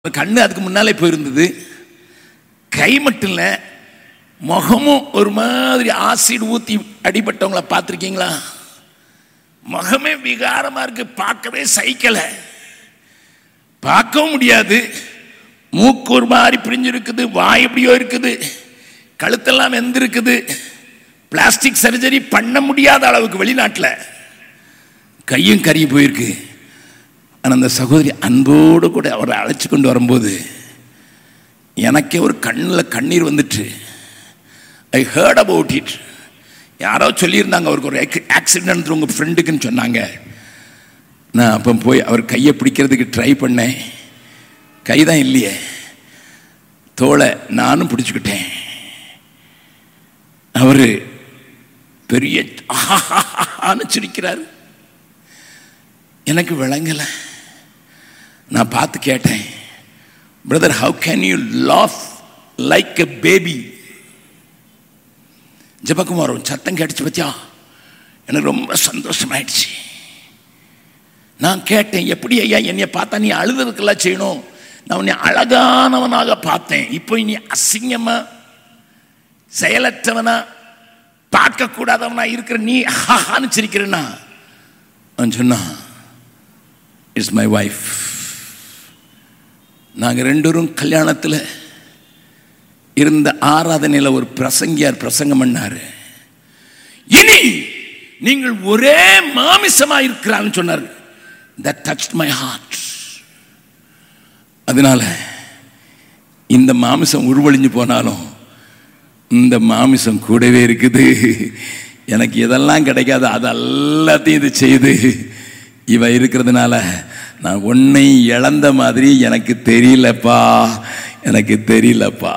கண்ணு அதுக்கு முன்னாலே போயிருந்தது கை மட்டும் இல்லை முகமும் ஒரு மாதிரி ஆசிட் ஊற்றி அடிபட்டவங்கள பார்த்துருக்கீங்களா முகமே விகாரமாக இருக்கு பார்க்கவே சைக்கலை பார்க்கவும் முடியாது மூக்கு ஒரு மாதிரி பிரிஞ்சிருக்குது வாய் எப்படியோ இருக்குது கழுத்தெல்லாம் வெந்திருக்குது பிளாஸ்டிக் சர்ஜரி பண்ண முடியாத அளவுக்கு வெளிநாட்டில் கையும் கறி போயிருக்கு ஆனால் அந்த சகோதரி அன்போடு கூட அவரை அழைச்சி கொண்டு வரும்போது எனக்கே ஒரு கண்ணில் கண்ணீர் வந்துட்டு ஐ ஹேர்ட் அபவுட் இட் யாரோ சொல்லியிருந்தாங்க அவருக்கு ஒரு ஆக்சிடென்ட் உங்கள் ஃப்ரெண்டுக்குன்னு சொன்னாங்க நான் அப்போ போய் அவர் கையை பிடிக்கிறதுக்கு ட்ரை பண்ணேன் கை தான் இல்லையே தோலை நானும் பிடிச்சிக்கிட்டேன் அவர் பெரிய சிரிக்கிறார் எனக்கு விளங்கலை நான் பார்த்து கேட்டேன் brother how can you laugh like a baby Jabakumar உன் சத்தம் கேட்டுச்சு பத்தியா எனக்கு ரொம்ப சந்தோஷமாயிடுச்சு நான் கேட்டேன் எப்படி ஐயா என்னைய பார்த்தா நீ அழுதுறதுக்கெல்லாம் செய்யணும் நான் உன்னை அழகானவனாக பார்த்தேன் இப்போ நீ அசிங்கமா செயலற்றவனா பார்க்கக்கூடாதவனா இருக்கிற நீ ஹான்னு சிரிக்கிறேன்னா அவன் சொன்னான் இட்ஸ் மை ஒய்ஃப் நாங்கள் ரெண்டரும் கல்யாணத்தில் இருந்த ஆராதனையில் ஒரு பிரசங்கியார் பிரசங்கம் பண்ணார் இனி நீங்கள் ஒரே மாமிசமா இருக்கிறான்னு சொன்னார் தட் டச் மை ஹார்ட் அதனால இந்த மாமிசம் உருவழிஞ்சு போனாலும் இந்த மாமிசம் கூடவே இருக்குது எனக்கு எதெல்லாம் கிடைக்காது அது எல்லாத்தையும் இது செய்து இவ இருக்கிறதுனால நான் ஒன்னை இழந்த மாதிரி எனக்கு தெரியலப்பா எனக்கு தெரியலப்பா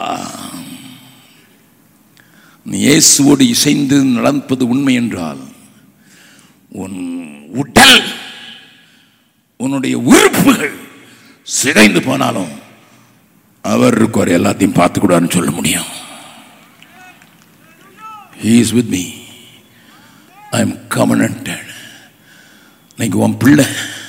நீ இயேசுவோடு இசைந்து நடப்பது உண்மை என்றால் உன் உடல் உன்னுடைய உறுப்புகள் சிதைந்து போனாலும் அவர் இருக்கார் எல்லாத்தையும் பார்த்துக்கூடாதுன்னு சொல்ல முடியும் He is with me. I am covenanted. இன்னைக்கு உன் பிள்ளை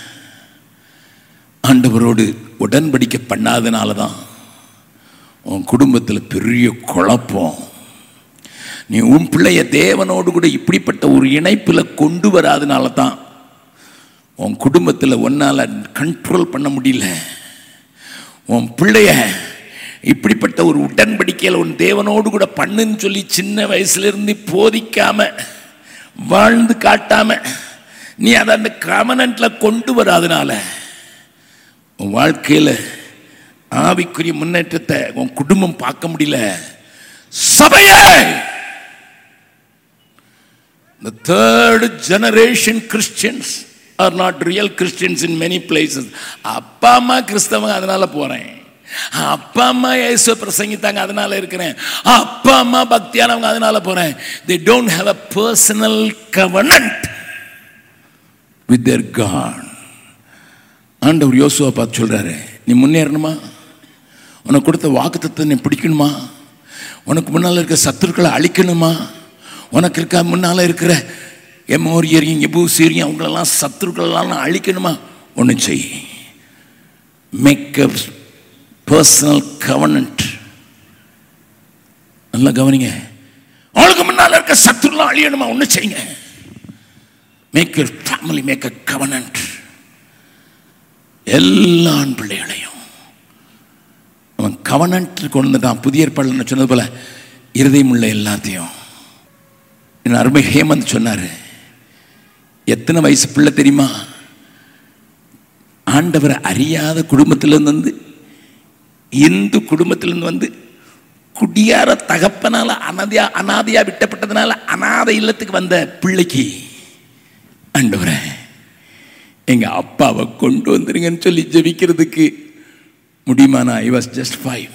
ஆண்டவரோடு உடன்படிக்கை பண்ணாதனால தான் உன் குடும்பத்தில் பெரிய குழப்பம் நீ உன் பிள்ளைய தேவனோடு கூட இப்படிப்பட்ட ஒரு இணைப்பில் கொண்டு வராதனால தான் உன் குடும்பத்தில் ஒன்னால் கண்ட்ரோல் பண்ண முடியல உன் பிள்ளைய இப்படிப்பட்ட ஒரு உடன்படிக்கையில் உன் தேவனோடு கூட பண்ணுன்னு சொல்லி சின்ன வயசுலேருந்து போதிக்காம வாழ்ந்து காட்டாம நீ அதை அந்த கமனண்ட்ல கொண்டு வராதனால உன் வாழ்க்கையில் ஆவிக்குரிய முன்னேற்றத்தை உன் குடும்பம் பார்க்க முடியல சபையே The third generation Christians are not real Christians in many places. அப்பா அம்மா கிறிஸ்தவங்க அதனால போறேன் அப்பா அம்மா இயேசு பிரசங்கித்தாங்க அதனால இருக்கிறேன் அப்பா அம்மா பக்தியானவங்க அதனால போறேன் they don't have a personal covenant with their God ஆண்டவர் யோசுவா பார்த்து சொல்றாரு நீ முன்னேறணுமா உனக்கு கொடுத்த வாக்குத்தத்தை நீ பிடிக்கணுமா உனக்கு முன்னால் இருக்க சத்துருக்களை அழிக்கணுமா உனக்கு இருக்க முன்னால் இருக்கிற எமோரியரியும் எபூசீரியும் அவங்களெல்லாம் சத்துருக்களெல்லாம் அழிக்கணுமா ஒன்று செய் மேக் அ பர்சனல் கவர்னன்ட் நல்லா கவனிங்க அவளுக்கு முன்னால் இருக்க சத்துருலாம் அழியணுமா ஒன்று செய்யுங்க make your family make a covenant எல்லா ஆண் பிள்ளைகளையும் அவன் கவனன்ட் கொண்டு வந்துட்டான் புதிய ஏற்பாடுன்னு சொன்னது போல இருதயம் உள்ள எல்லாத்தையும் என் அருமை ஹேமந்த் சொன்னார் எத்தனை வயசு பிள்ளை தெரியுமா ஆண்டவரை அறியாத குடும்பத்திலிருந்து வந்து இந்து குடும்பத்திலிருந்து வந்து குடியார தகப்பனால அனாதையா அனாதையா விட்டப்பட்டதுனால அனாதை இல்லத்துக்கு வந்த பிள்ளைக்கு ஆண்டவரை எங்க அப்பாவை கொண்டு வந்துருங்கன்னு சொல்லி ஜெபிக்கிறதுக்கு முடியுமானா I was just five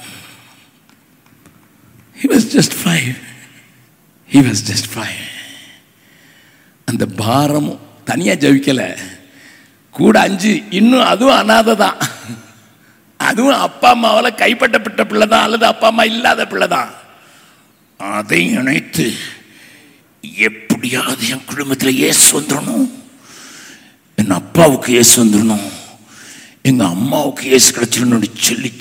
he was just five he was just five அந்த பாரமும் தனியாக ஜபிக்கலை கூட அஞ்சு இன்னும் அதுவும் அனாதை தான் அதுவும் அப்பா அம்மாவால் கைப்பற்றப்பட்ட பிள்ளை தான் அல்லது அப்பா அம்மா இல்லாத பிள்ளை தான் அதை இணைத்து எப்படியாவது என் குடும்பத்தில் ஏசு வந்துடணும் என் அப்பாவுக்கு ஏசு வந்துடணும் எங்க அம்மாவுக்கு இயேசு கிடைச்சிருன்னு சொல்லி